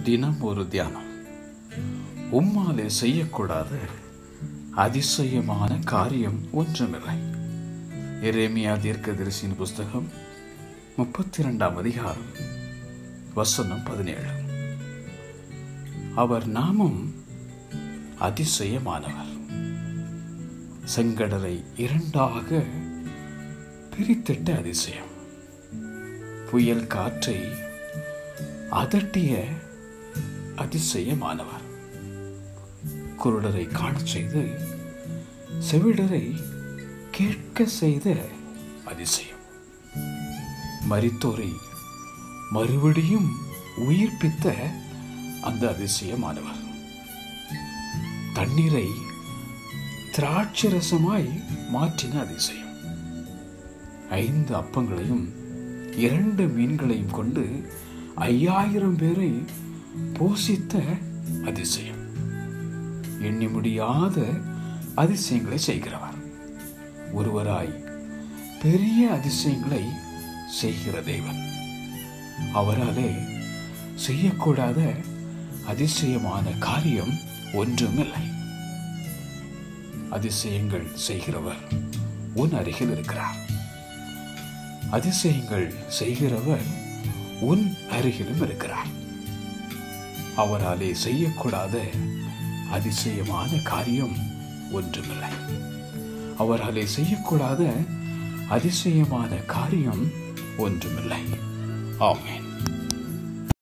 தினம் ஒரு தியானம் உம்மாலே செய்யக்கூடாத அதிசயமான காரியம் ஒன்றுமில்லை எரேமியா தீர்க்கதரிசியின் புஸ்தகம் முப்பத்தி இரண்டாம் அதிகாரம் வசனம் பதினேழு அவர் நாமம் அதிசயமானவர் செங்கடலை இரண்டாக பிரித்திட்ட அதிசயம் புயல் காற்றை அதட்டிய அதிசயமானவர் குருடரை காணச் செய்து செவிடரை கேட்க செய்த அதிசயம் மரித்தோரை மறுபடியும் உயிர்ப்பித்த அந்த அதிசயமானவர் தண்ணீரை திராட்சரசமாய் மாற்றின அதிசயம் ஐந்து அப்பங்களையும் இரண்டு மீன்களையும் கொண்டு ஐயாயிரம் பேரை போஷித்த அதிசயம் எண்ணி முடியாத அதிசயங்களை செய்கிறவர் ஒருவராய் பெரிய அதிசயங்களை செய்கிற தேவன் அவராலே செய்யக்கூடாத அதிசயமான காரியம் ஒன்றுமில்லை அதிசயங்கள் செய்கிறவர் உன் அருகில் இருக்கிறார் அதிசயங்கள் செய்கிறவர் உன் அருகிலும் இருக்கிறார் அவராலே செய்யக்கூடாத அதிசயமான காரியம் ஒன்றுமில்லை அவராலே செய்யக்கூடாத அதிசயமான காரியம் ஒன்றுமில்லை ஆமென்